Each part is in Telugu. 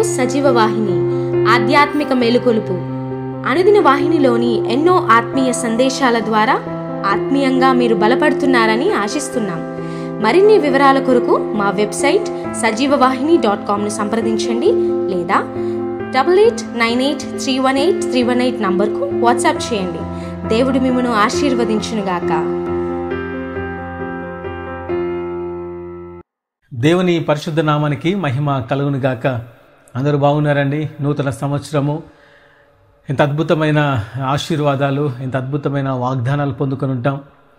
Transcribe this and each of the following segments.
సజీవ వాహిని ఆధ్యాత్మిక మేలుకొలుపు అనుదిన వాహినిలోని ఎన్నో ఆత్మీయ సందేశాల ద్వారా ఆత్మీయంగా మీరు బలపడుతున్నారని ఆశిస్తున్నాం మరిన్ని వివరాల కొరకు మా వెబ్సైట్ సజీవవాహిని డాట్ కామ్ను సంప్రదించండి లేదా double eight nine eight three one eight three one eight నంబర్కు వాట్సాప్ చేయండి దేవుడు మిమ్మను ఆశీర్వదించునుగాక దేవుని పరిశుద్ధ నామానికి మహిమ కలుగును గాక అందరూ బాగున్నారండి నూతన సంవత్సరము ఎంత అద్భుతమైన ఆశీర్వాదాలు ఎంత అద్భుతమైన వాగ్దానాలు పొందుకొని ఉంటాం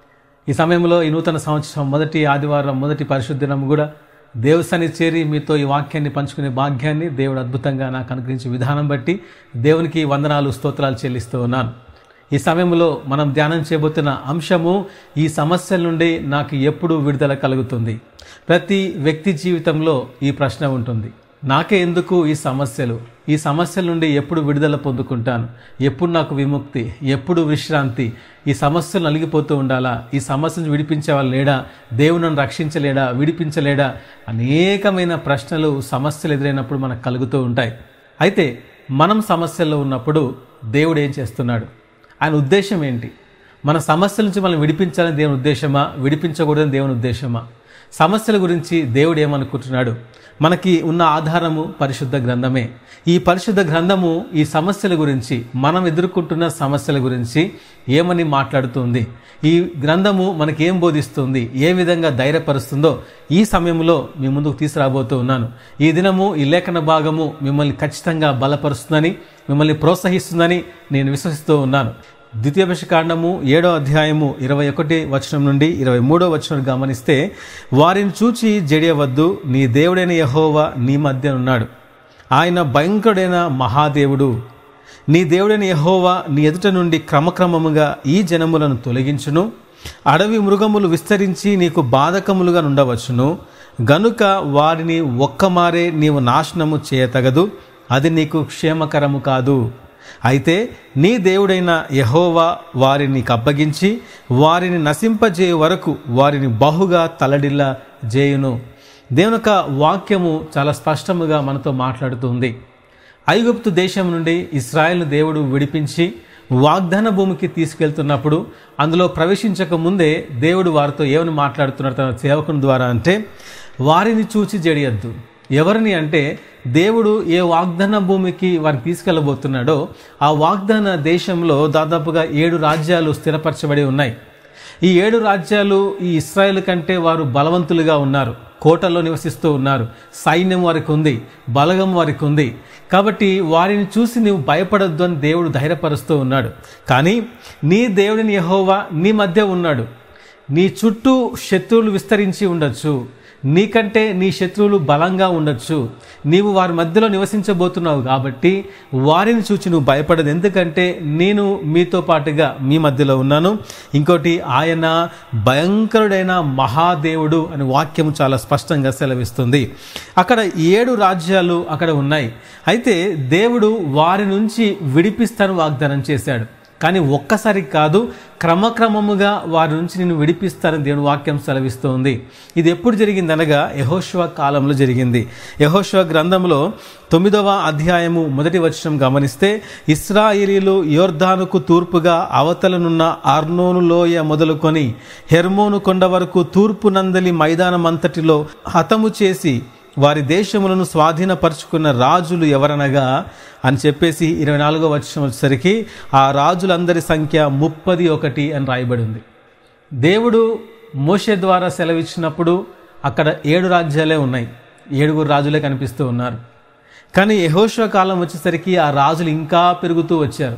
ఈ సమయంలో ఈ నూతన సంవత్సరం మొదటి ఆదివారం మొదటి పరిశుద్ధ దినం కూడా దేవస్థాన్ని చేరి మీతో ఈ వాక్యాన్ని పంచుకునే భాగ్యాన్ని దేవుడు అద్భుతంగా నాకు అనుగ్రహించే విధానం బట్టి దేవునికి వందనాలు స్తోత్రాలు చెల్లిస్తూ ఉన్నాను ఈ సమయంలో మనం ధ్యానం చేయబోతున్న అంశము ఈ సమస్యల నుండి నాకు ఎప్పుడు విడుదల కలుగుతుంది ప్రతి వ్యక్తి జీవితంలో ఈ ప్రశ్న ఉంటుంది నాకే ఎందుకు ఈ సమస్యలు ఈ సమస్యల నుండి ఎప్పుడు విడుదల పొందుకుంటాను ఎప్పుడు నాకు విముక్తి ఎప్పుడు విశ్రాంతి ఈ సమస్యలు నలిగిపోతూ ఉండాలా ఈ సమస్యను విడిపించే వాళ్ళు లేడా దేవుడు నన్ను రక్షించలేడా విడిపించలేడా అనేకమైన ప్రశ్నలు సమస్యలు ఎదురైనప్పుడు మనకు కలుగుతూ ఉంటాయి అయితే మనం సమస్యల్లో ఉన్నప్పుడు దేవుడు ఏం చేస్తున్నాడు ఆయన ఉద్దేశం ఏంటి మన సమస్యల నుంచి మనం విడిపించాలని దేవుని ఉద్దేశమా విడిపించకూడదని దేవుని ఉద్దేశమా సమస్యల గురించి దేవుడు ఏమనుకుంటున్నాడు మనకి ఉన్న ఆధారము పరిశుద్ధ గ్రంథమే ఈ పరిశుద్ధ గ్రంథము ఈ సమస్యల గురించి మనం ఎదుర్కొంటున్న సమస్యల గురించి ఏమని మాట్లాడుతుంది ఈ గ్రంథము మనకి ఏం బోధిస్తుంది ఏ విధంగా ధైర్యపరుస్తుందో ఈ సమయంలో మీ ముందుకు తీసుకురాబోతూ ఉన్నాను ఈ దినము ఈ లేఖన భాగము మిమ్మల్ని ఖచ్చితంగా బలపరుస్తుందని మిమ్మల్ని ప్రోత్సహిస్తుందని నేను విశ్వసిస్తూ ఉన్నాను ద్వితీయోపశ కాండము ఏడో అధ్యాయము ఇరవై ఒకటి వచనం నుండి ఇరవై మూడో వచనం గమనిస్తే వారిని చూచి జడియవద్దు నీ దేవుడైన యహోవా నీ మధ్య ఉన్నాడు ఆయన భయంకరుడైన మహాదేవుడు నీ దేవుడైన యహోవా నీ ఎదుట నుండి క్రమక్రమముగా ఈ జనములను తొలగించును అడవి మృగములు విస్తరించి నీకు బాధకములుగా నుండవచ్చును గనుక వారిని ఒక్కమారే నీవు నాశనము చేయతగదు అది నీకు క్షేమకరము కాదు అయితే నీ దేవుడైన యహోవా వారిని అప్పగించి వారిని నశింపజేయ వరకు వారిని బహుగా తలడిల్ల చేయును దేవుని యొక్క వాక్యము చాలా స్పష్టముగా మనతో మాట్లాడుతుంది ఐగుప్తు దేశం నుండి ఇస్రాయల్ను దేవుడు విడిపించి వాగ్దాన భూమికి తీసుకెళ్తున్నప్పుడు అందులో ప్రవేశించక ముందే దేవుడు వారితో ఏమని మాట్లాడుతున్నాడు తన సేవకుని ద్వారా అంటే వారిని చూచి జడియద్దు ఎవరిని అంటే దేవుడు ఏ వాగ్దాన భూమికి వారిని తీసుకెళ్ళబోతున్నాడో ఆ వాగ్దాన దేశంలో దాదాపుగా ఏడు రాజ్యాలు స్థిరపరచబడి ఉన్నాయి ఈ ఏడు రాజ్యాలు ఈ ఇస్రాయేల్ కంటే వారు బలవంతులుగా ఉన్నారు కోటల్లో నివసిస్తూ ఉన్నారు సైన్యం వారికి ఉంది బలగం వారికి ఉంది కాబట్టి వారిని చూసి నీవు భయపడొద్దు అని దేవుడు ధైర్యపరుస్తూ ఉన్నాడు కానీ నీ దేవుడిని యహోవా నీ మధ్య ఉన్నాడు నీ చుట్టూ శత్రువులు విస్తరించి ఉండొచ్చు నీకంటే నీ శత్రువులు బలంగా ఉండొచ్చు నీవు వారి మధ్యలో నివసించబోతున్నావు కాబట్టి వారిని చూచి నువ్వు భయపడదు ఎందుకంటే నేను మీతో పాటుగా మీ మధ్యలో ఉన్నాను ఇంకోటి ఆయన భయంకరుడైన మహాదేవుడు అని వాక్యం చాలా స్పష్టంగా సెలవిస్తుంది అక్కడ ఏడు రాజ్యాలు అక్కడ ఉన్నాయి అయితే దేవుడు వారి నుంచి విడిపిస్తాను వాగ్దానం చేశాడు కానీ ఒక్కసారి కాదు క్రమక్రమముగా వారి నుంచి నేను విడిపిస్తానని దేవుని వాక్యం సెలవిస్తోంది ఇది ఎప్పుడు జరిగింది అనగా యహోశివ కాలంలో జరిగింది యహోశివ గ్రంథంలో తొమ్మిదవ అధ్యాయము మొదటి వచనం గమనిస్తే ఇస్రాయేలీలు యోర్ధానుకు తూర్పుగా అవతలనున్న అర్నోను లోయ మొదలుకొని హెర్మోను కొండ వరకు తూర్పు నందలి మైదానం అంతటిలో హతము చేసి వారి దేశములను స్వాధీనపరుచుకున్న రాజులు ఎవరనగా అని చెప్పేసి ఇరవై నాలుగో వచ్చం వచ్చేసరికి ఆ రాజులందరి సంఖ్య ముప్పది ఒకటి అని రాయబడి ఉంది దేవుడు మోషే ద్వారా సెలవిచ్చినప్పుడు అక్కడ ఏడు రాజ్యాలే ఉన్నాయి ఏడుగురు రాజులే కనిపిస్తూ ఉన్నారు కానీ యహోష కాలం వచ్చేసరికి ఆ రాజులు ఇంకా పెరుగుతూ వచ్చారు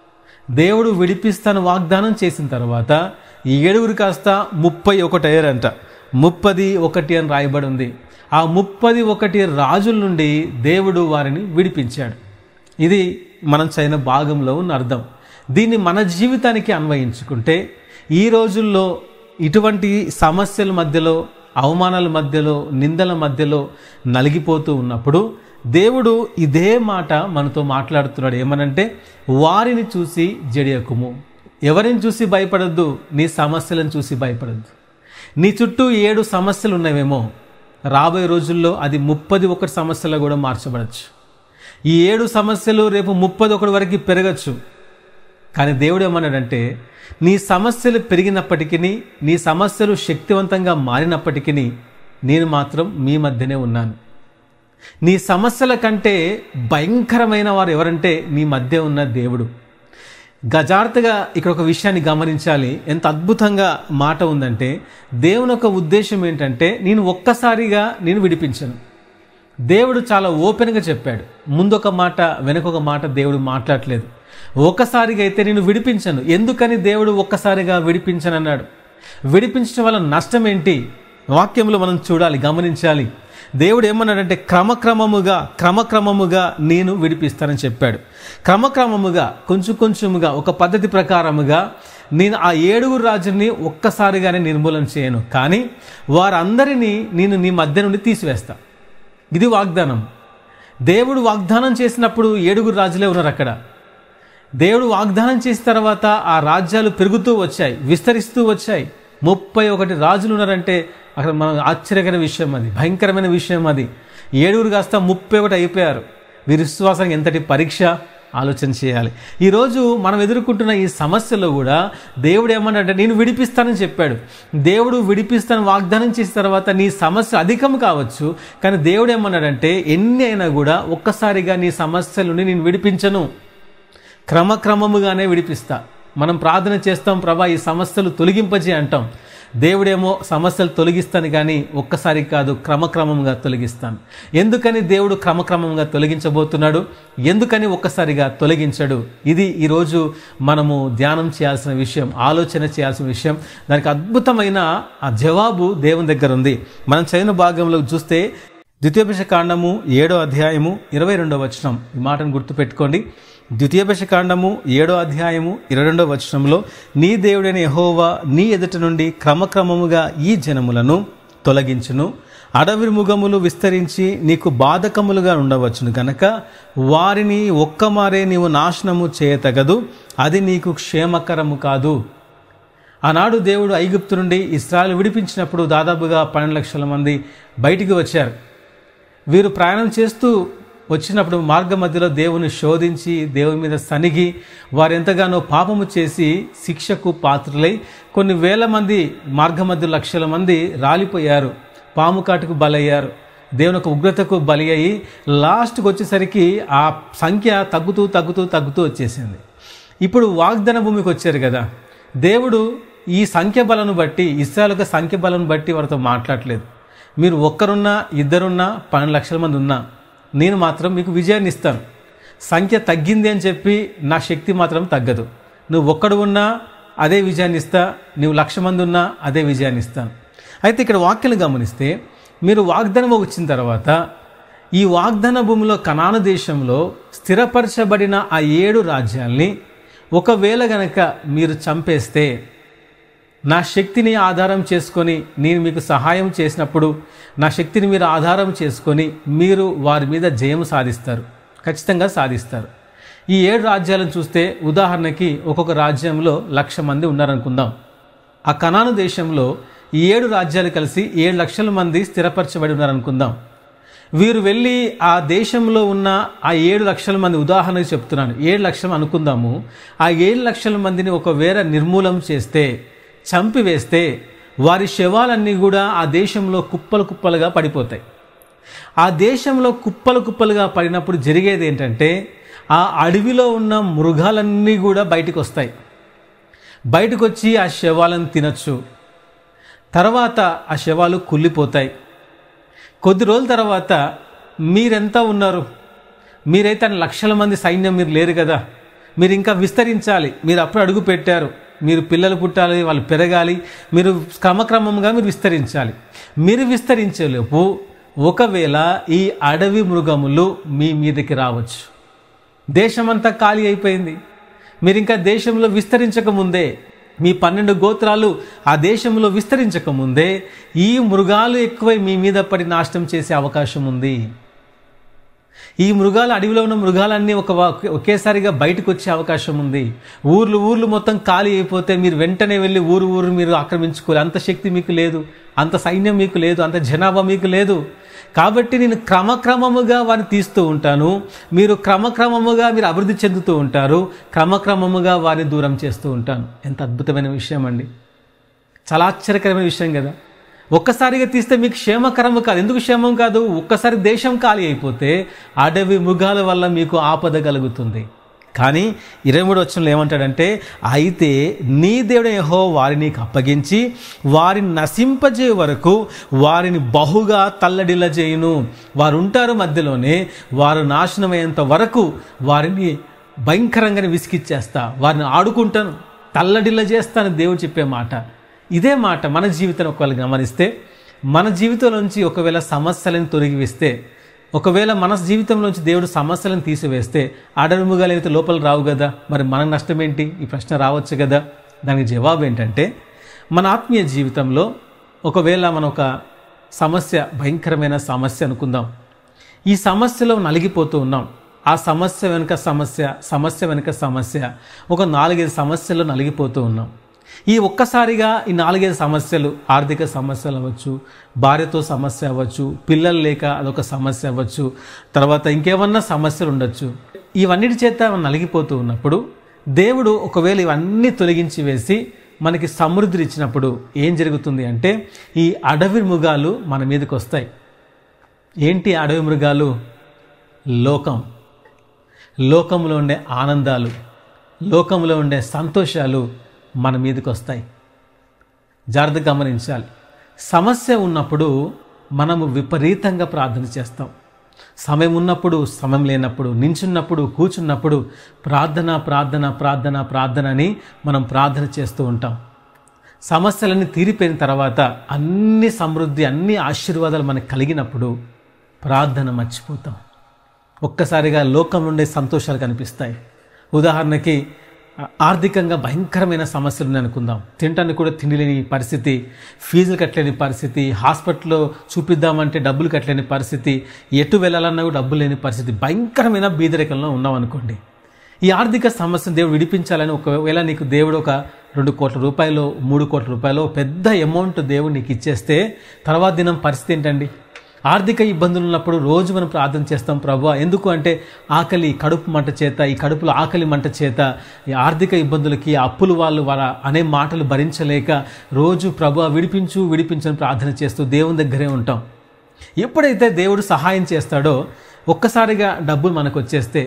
దేవుడు విడిపిస్తాను వాగ్దానం చేసిన తర్వాత ఈ ఏడుగురు కాస్త ముప్పై ఒకటి అయ్యారంట ముప్పది ఒకటి అని రాయబడి ఉంది ఆ ముప్పది ఒకటి రాజుల నుండి దేవుడు వారిని విడిపించాడు ఇది మనం చైన భాగంలో ఉన్న అర్థం దీన్ని మన జీవితానికి అన్వయించుకుంటే ఈ రోజుల్లో ఇటువంటి సమస్యల మధ్యలో అవమానాల మధ్యలో నిందల మధ్యలో నలిగిపోతూ ఉన్నప్పుడు దేవుడు ఇదే మాట మనతో మాట్లాడుతున్నాడు ఏమనంటే వారిని చూసి జడియకుము ఎవరిని చూసి భయపడద్దు నీ సమస్యలను చూసి భయపడద్దు నీ చుట్టూ ఏడు సమస్యలు ఉన్నవేమో రాబోయే రోజుల్లో అది ముప్పది ఒకటి సమస్యలు కూడా మార్చబడచ్చు ఈ ఏడు సమస్యలు రేపు ముప్పది ఒకటి వరకు పెరగచ్చు కానీ దేవుడు ఏమన్నాడంటే నీ సమస్యలు పెరిగినప్పటికీ నీ సమస్యలు శక్తివంతంగా మారినప్పటికీ నేను మాత్రం మీ మధ్యనే ఉన్నాను నీ సమస్యల కంటే భయంకరమైన వారు ఎవరంటే నీ మధ్య ఉన్న దేవుడు గజార్తగా ఇక్కడ ఒక విషయాన్ని గమనించాలి ఎంత అద్భుతంగా మాట ఉందంటే దేవుని యొక్క ఉద్దేశం ఏంటంటే నేను ఒక్కసారిగా నేను విడిపించను దేవుడు చాలా ఓపెన్గా చెప్పాడు ముందొక మాట వెనకొక మాట దేవుడు మాట్లాడలేదు ఒక్కసారిగా అయితే నేను విడిపించను ఎందుకని దేవుడు ఒక్కసారిగా విడిపించనన్నాడు విడిపించడం వల్ల నష్టం ఏంటి వాక్యంలో మనం చూడాలి గమనించాలి దేవుడు ఏమన్నాడంటే క్రమక్రమముగా క్రమక్రమముగా నేను విడిపిస్తానని చెప్పాడు క్రమక్రమముగా కొంచెం కొంచెముగా ఒక పద్ధతి ప్రకారముగా నేను ఆ ఏడుగురు రాజుని ఒక్కసారిగానే నిర్మూలన చేయను కానీ వారందరినీ నేను నీ మధ్య నుండి తీసివేస్తా ఇది వాగ్దానం దేవుడు వాగ్దానం చేసినప్పుడు ఏడుగురు రాజులే ఉన్నారు అక్కడ దేవుడు వాగ్దానం చేసిన తర్వాత ఆ రాజ్యాలు పెరుగుతూ వచ్చాయి విస్తరిస్తూ వచ్చాయి ముప్పై ఒకటి రాజులు ఉన్నారంటే అక్కడ మనం ఆశ్చర్యకర విషయం అది భయంకరమైన విషయం అది ఏడుగురు కాస్త ముప్పై ఒకటి అయిపోయారు వీరి విశ్వాసానికి ఎంతటి పరీక్ష ఆలోచన చేయాలి ఈరోజు మనం ఎదుర్కొంటున్న ఈ సమస్యలో కూడా దేవుడు ఏమన్నాడంటే నేను విడిపిస్తానని చెప్పాడు దేవుడు విడిపిస్తాను వాగ్దానం చేసిన తర్వాత నీ సమస్య అధికం కావచ్చు కానీ దేవుడు ఏమన్నాడంటే ఎన్ని అయినా కూడా ఒక్కసారిగా నీ సమస్యల నుండి నేను విడిపించను క్రమక్రమముగానే విడిపిస్తా మనం ప్రార్థన చేస్తాం ప్రభా ఈ సమస్యలు తొలగింపజే అంటాం దేవుడేమో సమస్యలు తొలగిస్తాను కానీ ఒక్కసారి కాదు క్రమక్రమంగా తొలగిస్తాను ఎందుకని దేవుడు క్రమక్రమంగా తొలగించబోతున్నాడు ఎందుకని ఒక్కసారిగా తొలగించడు ఇది ఈరోజు మనము ధ్యానం చేయాల్సిన విషయం ఆలోచన చేయాల్సిన విషయం దానికి అద్భుతమైన ఆ జవాబు దేవుని దగ్గర ఉంది మనం చదివిన భాగంలో చూస్తే ద్వితీయోపేష కాండము ఏడో అధ్యాయము ఇరవై రెండో వచనం ఈ మాటను గుర్తుపెట్టుకోండి ద్వితీయోపేష కాండము ఏడో అధ్యాయము ఇరవై రెండో వచనంలో నీ దేవుడైన యహోవా నీ ఎదుట నుండి క్రమక్రమముగా ఈ జనములను తొలగించును అడవి ముగములు విస్తరించి నీకు బాధకములుగా ఉండవచ్చును గనక వారిని ఒక్కమారే నీవు నాశనము చేయతగదు అది నీకు క్షేమకరము కాదు ఆనాడు దేవుడు ఐగుప్తు నుండి ఇస్రాయల్ విడిపించినప్పుడు దాదాపుగా పన్నెండు లక్షల మంది బయటికి వచ్చారు వీరు ప్రయాణం చేస్తూ వచ్చినప్పుడు మార్గ మధ్యలో దేవుని శోధించి దేవుని మీద సనిగి వారు ఎంతగానో పాపము చేసి శిక్షకు పాత్రులై కొన్ని వేల మంది మార్గ మధ్య లక్షల మంది రాలిపోయారు పాము కాటుకు బలయ్యారు దేవుని యొక్క ఉగ్రతకు బలి అయ్యి లాస్ట్కి వచ్చేసరికి ఆ సంఖ్య తగ్గుతూ తగ్గుతూ తగ్గుతూ వచ్చేసింది ఇప్పుడు వాగ్దాన భూమికి వచ్చారు కదా దేవుడు ఈ సంఖ్య బలను బట్టి ఇస్రాయల్ యొక్క సంఖ్య బలను బట్టి వారితో మాట్లాడలేదు మీరు ఒక్కరున్నా ఇద్దరున్నా పన్నెండు లక్షల మంది ఉన్నా నేను మాత్రం మీకు విజయాన్ని ఇస్తాను సంఖ్య తగ్గింది అని చెప్పి నా శక్తి మాత్రం తగ్గదు నువ్వు ఒక్కడు ఉన్నా అదే విజయాన్ని ఇస్తా నువ్వు లక్ష మంది ఉన్నా అదే విజయాన్ని ఇస్తాను అయితే ఇక్కడ వాక్యలు గమనిస్తే మీరు వాగ్దానం వచ్చిన తర్వాత ఈ వాగ్దాన భూమిలో కనాను దేశంలో స్థిరపరచబడిన ఆ ఏడు రాజ్యాల్ని ఒకవేళ గనక మీరు చంపేస్తే నా శక్తిని ఆధారం చేసుకొని నేను మీకు సహాయం చేసినప్పుడు నా శక్తిని మీరు ఆధారం చేసుకొని మీరు వారి మీద జయం సాధిస్తారు ఖచ్చితంగా సాధిస్తారు ఈ ఏడు రాజ్యాలను చూస్తే ఉదాహరణకి ఒక్కొక్క రాజ్యంలో లక్ష మంది ఉన్నారనుకుందాం ఆ కనాను దేశంలో ఈ ఏడు రాజ్యాలు కలిసి ఏడు లక్షల మంది స్థిరపరచబడి ఉన్నారనుకుందాం వీరు వెళ్ళి ఆ దేశంలో ఉన్న ఆ ఏడు లక్షల మంది ఉదాహరణకు చెప్తున్నాను ఏడు లక్షలు అనుకుందాము ఆ ఏడు లక్షల మందిని ఒకవేళ నిర్మూలం చేస్తే చంపివేస్తే వారి శవాలన్నీ కూడా ఆ దేశంలో కుప్పలు కుప్పలుగా పడిపోతాయి ఆ దేశంలో కుప్పలు కుప్పలుగా పడినప్పుడు జరిగేది ఏంటంటే ఆ అడవిలో ఉన్న మృగాలన్నీ కూడా బయటకు వస్తాయి బయటకు వచ్చి ఆ శవాలను తినచ్చు తర్వాత ఆ శవాలు కుళ్ళిపోతాయి కొద్ది రోజుల తర్వాత మీరెంత ఉన్నారు మీరైతే లక్షల మంది సైన్యం మీరు లేరు కదా మీరు ఇంకా విస్తరించాలి మీరు అప్పుడు అడుగు పెట్టారు మీరు పిల్లలు పుట్టాలి వాళ్ళు పెరగాలి మీరు క్రమక్రమంగా మీరు విస్తరించాలి మీరు విస్తరించేలోపు ఒకవేళ ఈ అడవి మృగములు మీ మీదకి రావచ్చు దేశమంతా ఖాళీ అయిపోయింది మీరు ఇంకా దేశంలో విస్తరించక ముందే మీ పన్నెండు గోత్రాలు ఆ దేశంలో విస్తరించక ముందే ఈ మృగాలు ఎక్కువై మీ మీద పడి నాశనం చేసే అవకాశం ఉంది ఈ మృగాలు అడవిలో ఉన్న మృగాలన్నీ ఒక ఒకేసారిగా బయటకు వచ్చే అవకాశం ఉంది ఊర్లు ఊర్లు మొత్తం ఖాళీ అయిపోతే మీరు వెంటనే వెళ్ళి ఊరు ఊరు మీరు ఆక్రమించుకోవాలి అంత శక్తి మీకు లేదు అంత సైన్యం మీకు లేదు అంత జనాభా మీకు లేదు కాబట్టి నేను క్రమక్రమముగా వారిని తీస్తూ ఉంటాను మీరు క్రమక్రమముగా మీరు అభివృద్ధి చెందుతూ ఉంటారు క్రమక్రమముగా వారిని దూరం చేస్తూ ఉంటాను ఎంత అద్భుతమైన విషయం అండి చాలా ఆశ్చర్యకరమైన విషయం కదా ఒక్కసారిగా తీస్తే మీకు క్షేమకరము కాదు ఎందుకు క్షేమం కాదు ఒక్కసారి దేశం ఖాళీ అయిపోతే అడవి మృగాల వల్ల మీకు ఆపద కలుగుతుంది కానీ ఇరవై మూడు వచ్చినలో ఏమంటాడంటే అయితే నీ దేవుడు యెహో వారిని నీకు అప్పగించి వారిని నశింపజే వరకు వారిని బహుగా తల్లడిల్ల చేయును వారు ఉంటారు మధ్యలోనే వారు నాశనమయ్యేంత వరకు వారిని భయంకరంగానే విసిగిచ్చేస్తా వారిని ఆడుకుంటాను తల్లడిల్ల చేస్తాను దేవుడు చెప్పే మాట ఇదే మాట మన జీవితాన్ని ఒకవేళ గమనిస్తే మన జీవితంలోంచి ఒకవేళ సమస్యలను తొలగివేస్తే ఒకవేళ మన జీవితంలోంచి దేవుడు సమస్యలను తీసివేస్తే అడరుముగా లేకపోతే లోపల రావు కదా మరి మన నష్టం ఏంటి ఈ ప్రశ్న రావచ్చు కదా దానికి జవాబు ఏంటంటే మన ఆత్మీయ జీవితంలో ఒకవేళ మన ఒక సమస్య భయంకరమైన సమస్య అనుకుందాం ఈ సమస్యలో నలిగిపోతూ ఉన్నాం ఆ సమస్య వెనుక సమస్య సమస్య వెనుక సమస్య ఒక నాలుగైదు సమస్యలు నలిగిపోతూ ఉన్నాం ఈ ఒక్కసారిగా ఈ నాలుగైదు సమస్యలు ఆర్థిక సమస్యలు అవ్వచ్చు భార్యతో సమస్య అవ్వచ్చు పిల్లలు లేక అదొక సమస్య అవ్వచ్చు తర్వాత ఇంకేమన్నా సమస్యలు ఉండొచ్చు ఇవన్నిటి చేత మనం నలిగిపోతూ ఉన్నప్పుడు దేవుడు ఒకవేళ ఇవన్నీ తొలగించి వేసి మనకి సమృద్ధి ఇచ్చినప్పుడు ఏం జరుగుతుంది అంటే ఈ అడవి మృగాలు మన మీదకి వస్తాయి ఏంటి అడవి మృగాలు లోకం లోకంలో ఉండే ఆనందాలు లోకంలో ఉండే సంతోషాలు మన మీదకి వస్తాయి జాగ్రత్తగా గమనించాలి సమస్య ఉన్నప్పుడు మనము విపరీతంగా ప్రార్థన చేస్తాం సమయం ఉన్నప్పుడు సమయం లేనప్పుడు నించున్నప్పుడు కూర్చున్నప్పుడు ప్రార్థన ప్రార్థన ప్రార్థన ప్రార్థన అని మనం ప్రార్థన చేస్తూ ఉంటాం సమస్యలన్నీ తీరిపోయిన తర్వాత అన్ని సమృద్ధి అన్ని ఆశీర్వాదాలు మనకు కలిగినప్పుడు ప్రార్థన మర్చిపోతాం ఒక్కసారిగా లోకం నుండే సంతోషాలు కనిపిస్తాయి ఉదాహరణకి ఆర్థికంగా భయంకరమైన సమస్యలు ఉన్నాయి అనుకుందాం తినటానికి కూడా తిండి లేని పరిస్థితి ఫీజులు కట్టలేని పరిస్థితి హాస్పిటల్లో చూపిద్దామంటే డబ్బులు కట్టలేని పరిస్థితి ఎటు వెళ్ళాలన్నా కూడా డబ్బులు లేని పరిస్థితి భయంకరమైన బీదరికంలో ఉన్నాం అనుకోండి ఈ ఆర్థిక సమస్యను దేవుడు విడిపించాలని ఒకవేళ నీకు దేవుడు ఒక రెండు కోట్ల రూపాయలు మూడు కోట్ల రూపాయలు పెద్ద అమౌంట్ దేవుడు నీకు ఇచ్చేస్తే తర్వాత దినం పరిస్థితి ఏంటండి ఆర్థిక ఇబ్బందులు ఉన్నప్పుడు రోజు మనం ప్రార్థన చేస్తాం ప్రభు ఎందుకు అంటే ఆకలి కడుపు మంట చేత ఈ కడుపులో ఆకలి మంట చేత ఈ ఆర్థిక ఇబ్బందులకి అప్పులు వాళ్ళు వార అనే మాటలు భరించలేక రోజు ప్రభు విడిపించు విడిపించని ప్రార్థన చేస్తూ దేవుని దగ్గరే ఉంటాం ఎప్పుడైతే దేవుడు సహాయం చేస్తాడో ఒక్కసారిగా డబ్బులు మనకు వచ్చేస్తే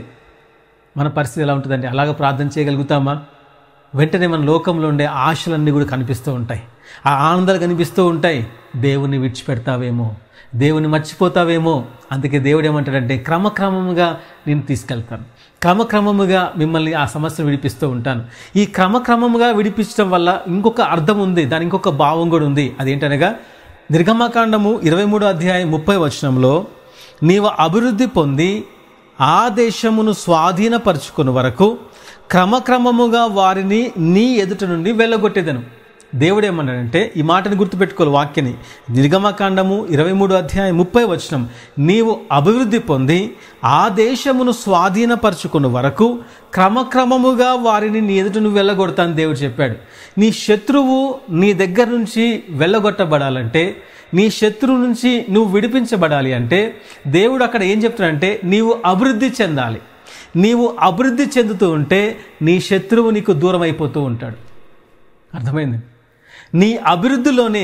మన పరిస్థితి ఎలా ఉంటుందండి అలాగ ప్రార్థన చేయగలుగుతామా వెంటనే మన లోకంలో ఉండే ఆశలన్నీ కూడా కనిపిస్తూ ఉంటాయి ఆ ఆనందాలు కనిపిస్తూ ఉంటాయి దేవుని విడిచిపెడతావేమో దేవుని మర్చిపోతావేమో అందుకే దేవుడు ఏమంటాడంటే క్రమక్రమముగా నేను తీసుకెళ్తాను క్రమక్రమముగా మిమ్మల్ని ఆ సమస్యను విడిపిస్తూ ఉంటాను ఈ క్రమక్రమముగా విడిపించడం వల్ల ఇంకొక అర్థం ఉంది దాని ఇంకొక భావం కూడా ఉంది అదేంటనగా నిర్గమకాండము ఇరవై మూడో అధ్యాయం ముప్పై వచనంలో నీవు అభివృద్ధి పొంది ఆ దేశమును స్వాధీనపరుచుకుని వరకు క్రమక్రమముగా వారిని నీ ఎదుట నుండి వెళ్ళగొట్టేదను దేవుడు ఏమన్నాడంటే ఈ మాటను గుర్తుపెట్టుకోవాలి వాక్యని నిర్గమకాండము ఇరవై మూడు అధ్యాయం ముప్పై వచనం నీవు అభివృద్ధి పొంది ఆ దేశమును స్వాధీనపరచుకున్న వరకు క్రమక్రమముగా వారిని నీ ఎదుట నువ్వు వెళ్ళగొడతాను దేవుడు చెప్పాడు నీ శత్రువు నీ దగ్గర నుంచి వెళ్ళగొట్టబడాలంటే నీ శత్రువు నుంచి నువ్వు విడిపించబడాలి అంటే దేవుడు అక్కడ ఏం చెప్తున్నాడంటే నీవు అభివృద్ధి చెందాలి నీవు అభివృద్ధి చెందుతూ ఉంటే నీ శత్రువు నీకు దూరం అయిపోతూ ఉంటాడు అర్థమైంది నీ అభివృద్ధిలోనే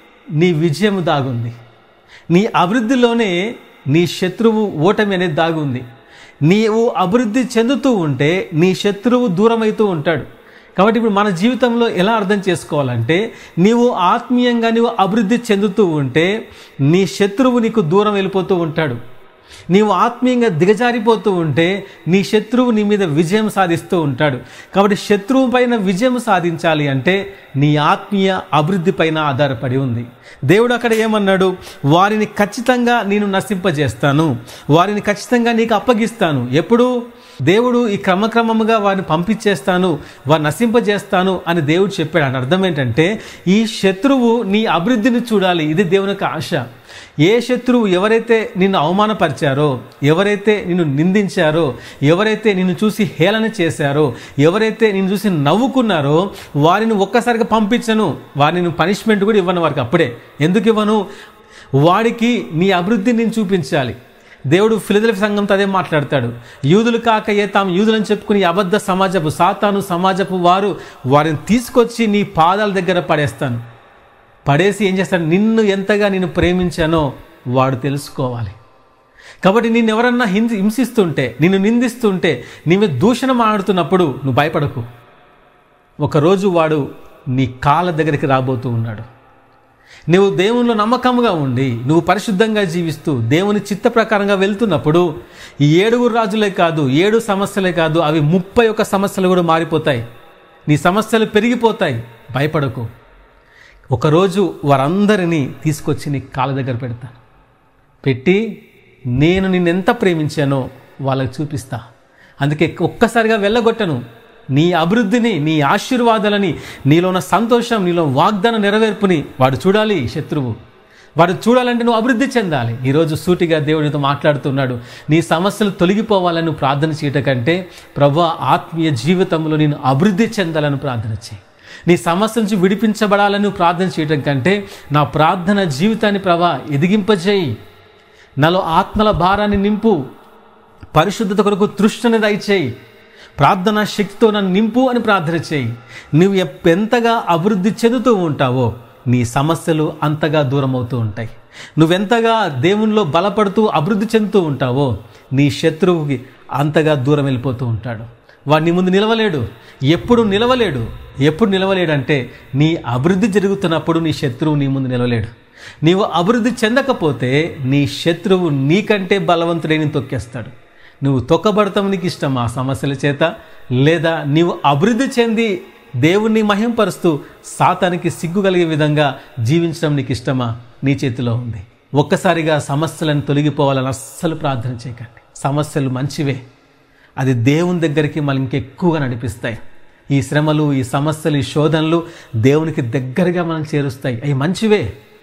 నీ విజయం దాగుంది నీ అభివృద్ధిలోనే నీ శత్రువు ఓటమి అనేది దాగుంది నీవు అభివృద్ధి చెందుతూ ఉంటే నీ శత్రువు దూరమవుతూ ఉంటాడు కాబట్టి ఇప్పుడు మన జీవితంలో ఎలా అర్థం చేసుకోవాలంటే నీవు ఆత్మీయంగా నీవు అభివృద్ధి చెందుతూ ఉంటే నీ శత్రువు నీకు దూరం వెళ్ళిపోతూ ఉంటాడు నీవు ఆత్మీయంగా దిగజారిపోతూ ఉంటే నీ శత్రువు నీ మీద విజయం సాధిస్తూ ఉంటాడు కాబట్టి శత్రువు పైన విజయం సాధించాలి అంటే నీ ఆత్మీయ అభివృద్ధి పైన ఆధారపడి ఉంది దేవుడు అక్కడ ఏమన్నాడు వారిని ఖచ్చితంగా నేను నశింపజేస్తాను వారిని ఖచ్చితంగా నీకు అప్పగిస్తాను ఎప్పుడు దేవుడు ఈ క్రమక్రమముగా వారిని పంపించేస్తాను వారిని నశింపజేస్తాను అని దేవుడు చెప్పాడు అని అర్థం ఏంటంటే ఈ శత్రువు నీ అభివృద్ధిని చూడాలి ఇది దేవుని యొక్క ఆశ ఏ శత్రువు ఎవరైతే నిన్ను అవమానపరిచారో ఎవరైతే నిన్ను నిందించారో ఎవరైతే నిన్ను చూసి హేళన చేశారో ఎవరైతే నిన్ను చూసి నవ్వుకున్నారో వారిని ఒక్కసారిగా పంపించను వారిని పనిష్మెంట్ కూడా ఇవ్వను వారికి అప్పుడే ఎందుకు ఇవ్వను వాడికి నీ అభివృద్ధిని నేను చూపించాలి దేవుడు ఫిలిదెల్ఫీ సంఘంతో అదే మాట్లాడతాడు యూదులు కాక ఏ తాము యూదులని చెప్పుకుని ఈ అబద్ధ సమాజపు సాతాను సమాజపు వారు వారిని తీసుకొచ్చి నీ పాదాల దగ్గర పడేస్తాను పడేసి ఏం చేస్తాడు నిన్ను ఎంతగా నేను ప్రేమించానో వాడు తెలుసుకోవాలి కాబట్టి నిన్ను ఎవరన్నా హింసి హింసిస్తుంటే నిన్ను నిందిస్తుంటే నీ మీద దూషణం ఆడుతున్నప్పుడు నువ్వు భయపడకు ఒకరోజు వాడు నీ కాళ్ళ దగ్గరికి రాబోతూ ఉన్నాడు నువ్వు దేవునిలో నమ్మకంగా ఉండి నువ్వు పరిశుద్ధంగా జీవిస్తూ దేవుని చిత్త ప్రకారంగా వెళ్తున్నప్పుడు ఈ ఏడుగురు రాజులే కాదు ఏడు సమస్యలే కాదు అవి ముప్పై ఒక్క సమస్యలు కూడా మారిపోతాయి నీ సమస్యలు పెరిగిపోతాయి భయపడకు ఒకరోజు వారందరినీ తీసుకొచ్చి నీ కాళ్ళ దగ్గర పెడతాను పెట్టి నేను నిన్నెంత ప్రేమించానో వాళ్ళకి చూపిస్తా అందుకే ఒక్కసారిగా వెళ్ళగొట్టను నీ అభివృద్ధిని నీ ఆశీర్వాదాలని నీలో ఉన్న సంతోషం నీలో వాగ్దాన నెరవేర్పుని వాడు చూడాలి శత్రువు వాడు చూడాలంటే నువ్వు అభివృద్ధి చెందాలి ఈరోజు సూటిగా దేవునితో మాట్లాడుతున్నాడు నీ సమస్యలు తొలగిపోవాలని నువ్వు ప్రార్థన చేయటం కంటే ప్రభు ఆత్మీయ జీవితంలో నేను అభివృద్ధి చెందాలని ప్రార్థన చేయి నీ సమస్య నుంచి విడిపించబడాలని నువ్వు ప్రార్థన చేయటం కంటే నా ప్రార్థన జీవితాన్ని ప్రభా ఎదిగింపజేయి నాలో ఆత్మల భారాన్ని నింపు పరిశుద్ధత కొరకు తృష్ణని దయచేయి ప్రార్థనా శక్తితో నన్ను నింపు అని ప్రార్థన చేయి నువ్వు ఎప్- ఎంతగా అభివృద్ధి చెందుతూ ఉంటావో నీ సమస్యలు అంతగా దూరం అవుతూ ఉంటాయి నువ్వెంతగా దేవునిలో బలపడుతూ అభివృద్ధి చెందుతూ ఉంటావో నీ శత్రువుకి అంతగా దూరం వెళ్ళిపోతూ ఉంటాడు వాడు నీ ముందు నిలవలేడు ఎప్పుడు నిలవలేడు ఎప్పుడు నిలవలేడంటే నీ అభివృద్ధి జరుగుతున్నప్పుడు నీ శత్రువు నీ ముందు నిలవలేడు నీవు అభివృద్ధి చెందకపోతే నీ శత్రువు నీకంటే బలవంతుడైన తొక్కేస్తాడు నువ్వు తొక్కబడతాం నీకు ఇష్టం ఆ సమస్యల చేత లేదా నీవు అభివృద్ధి చెంది దేవుణ్ణి మహింపరుస్తూ సాతానికి సిగ్గు కలిగే విధంగా జీవించడం నీకు ఇష్టమా నీ చేతిలో ఉంది ఒక్కసారిగా సమస్యలను తొలగిపోవాలని అస్సలు ప్రార్థన చేయకండి సమస్యలు మంచివే అది దేవుని దగ్గరికి మళ్ళీ ఇంకెక్కువగా నడిపిస్తాయి ఈ శ్రమలు ఈ సమస్యలు ఈ శోధనలు దేవునికి దగ్గరగా మనం చేరుస్తాయి అవి మంచివే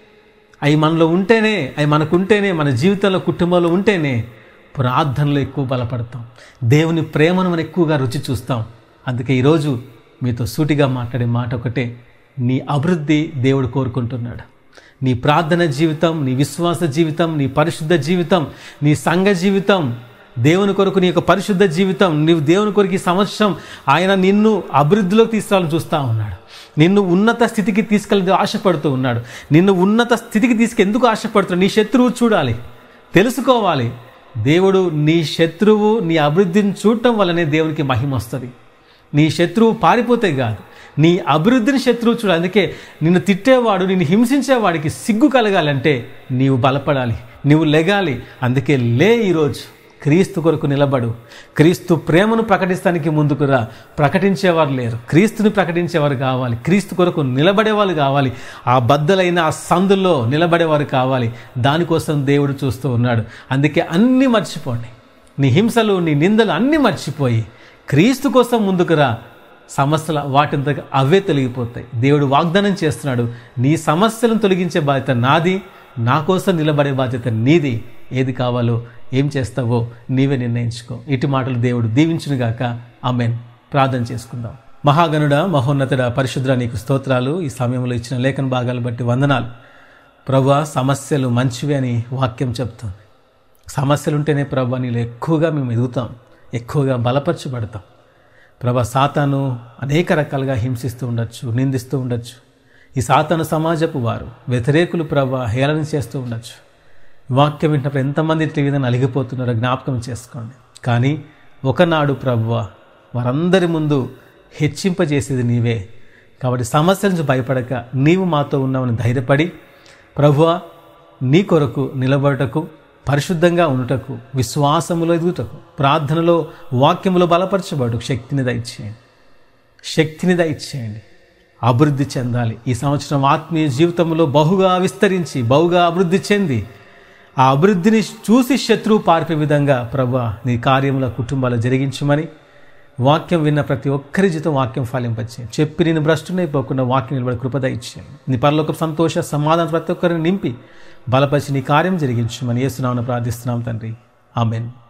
అవి మనలో ఉంటేనే అవి మనకుంటేనే మన జీవితంలో కుటుంబంలో ఉంటేనే ప్రార్థనలో ఎక్కువ బలపడతాం దేవుని ప్రేమను మనం ఎక్కువగా రుచి చూస్తాం అందుకే ఈరోజు మీతో సూటిగా మాట్లాడే మాట ఒకటే నీ అభివృద్ధి దేవుడు కోరుకుంటున్నాడు నీ ప్రార్థన జీవితం నీ విశ్వాస జీవితం నీ పరిశుద్ధ జీవితం నీ సంఘ జీవితం దేవుని కొరకు నీ యొక్క పరిశుద్ధ జీవితం నీవు దేవుని కొరకు ఈ సంవత్సరం ఆయన నిన్ను అభివృద్ధిలోకి తీసుకురావాలని చూస్తూ ఉన్నాడు నిన్ను ఉన్నత స్థితికి తీసుకెళ్ళి ఆశపడుతూ ఉన్నాడు నిన్ను ఉన్నత స్థితికి తీసుకెందుకు ఆశపడుతున్నాడు నీ శత్రువు చూడాలి తెలుసుకోవాలి దేవుడు నీ శత్రువు నీ అభివృద్ధిని చూడటం వల్లనే దేవునికి మహిమ వస్తుంది నీ శత్రువు పారిపోతే కాదు నీ అభివృద్ధిని శత్రువు చూడాలి అందుకే నిన్ను తిట్టేవాడు నిన్ను హింసించేవాడికి సిగ్గు కలగాలంటే నీవు బలపడాలి నీవు లెగాలి అందుకే లే ఈరోజు క్రీస్తు కొరకు నిలబడు క్రీస్తు ప్రేమను ప్రకటిస్తానికి ముందుకు రా ప్రకటించేవారు లేరు క్రీస్తుని ప్రకటించేవారు కావాలి క్రీస్తు కొరకు నిలబడేవాళ్ళు కావాలి ఆ బద్దలైన ఆ సందుల్లో నిలబడేవారు కావాలి దానికోసం దేవుడు చూస్తూ ఉన్నాడు అందుకే అన్నీ మర్చిపోండి నీ హింసలు నీ నిందలు అన్నీ మర్చిపోయి క్రీస్తు కోసం ముందుకు రా సమస్యల వాటింతగా అవే తొలగిపోతాయి దేవుడు వాగ్దానం చేస్తున్నాడు నీ సమస్యలను తొలగించే బాధ్యత నాది నా కోసం నిలబడే బాధ్యత నీది ఏది కావాలో ఏం చేస్తావో నీవే నిర్ణయించుకో ఇటు మాటలు దేవుడు దీవించునుగాక ఆమెన్ ప్రార్థన చేసుకుందాం మహాగణుడ మహోన్నతుడ పరిశుద్ర నీకు స్తోత్రాలు ఈ సమయంలో ఇచ్చిన లేఖన భాగాలు బట్టి వందనాలు ప్రభా సమస్యలు మంచివి అని వాక్యం చెప్తుంది సమస్యలు ఉంటేనే ప్రభా నీలో ఎక్కువగా మేము ఎదుగుతాం ఎక్కువగా బలపరచబడతాం ప్రభా సాతాను అనేక రకాలుగా హింసిస్తూ ఉండొచ్చు నిందిస్తూ ఉండొచ్చు ఈ సాతాను సమాజపు వారు వ్యతిరేకులు ప్రభా హేళన చేస్తూ ఉండొచ్చు వాక్యం వింటున్నప్పుడు ఎంతమంది ఇట్ల విధంగా నలిగిపోతున్నారో జ్ఞాపకం చేసుకోండి కానీ ఒకనాడు ప్రభువ వారందరి ముందు హెచ్చింపజేసేది నీవే కాబట్టి సమస్యల నుంచి భయపడక నీవు మాతో ఉన్నావని ధైర్యపడి ప్రభువ నీ కొరకు నిలబడటకు పరిశుద్ధంగా ఉండుటకు విశ్వాసములో ఎదుగుటకు ప్రార్థనలో వాక్యములో బలపరచబడు శక్తిని దయచేయండి శక్తిని దయచేయండి అభివృద్ధి చెందాలి ఈ సంవత్సరం ఆత్మీయ జీవితంలో బహుగా విస్తరించి బహుగా అభివృద్ధి చెంది ఆ అభివృద్ధిని చూసి శత్రువు పారిపోయే విధంగా ప్రభు నీ కార్యంలో కుటుంబాలు జరిగించమని వాక్యం విన్న ప్రతి ఒక్కరి జీతం వాక్యం ఫలింపచేయండి చెప్పి నేను భ్రష్టునైపోకుండా వాక్యం నిలబడి కృపద ఇచ్చేయండి నీ పరలోక సంతోష సమాధానం ప్రతి ఒక్కరిని నింపి బలపరిచి నీ కార్యం జరిగించమని ఏసునామని ప్రార్థిస్తున్నాం తండ్రి ఆమెన్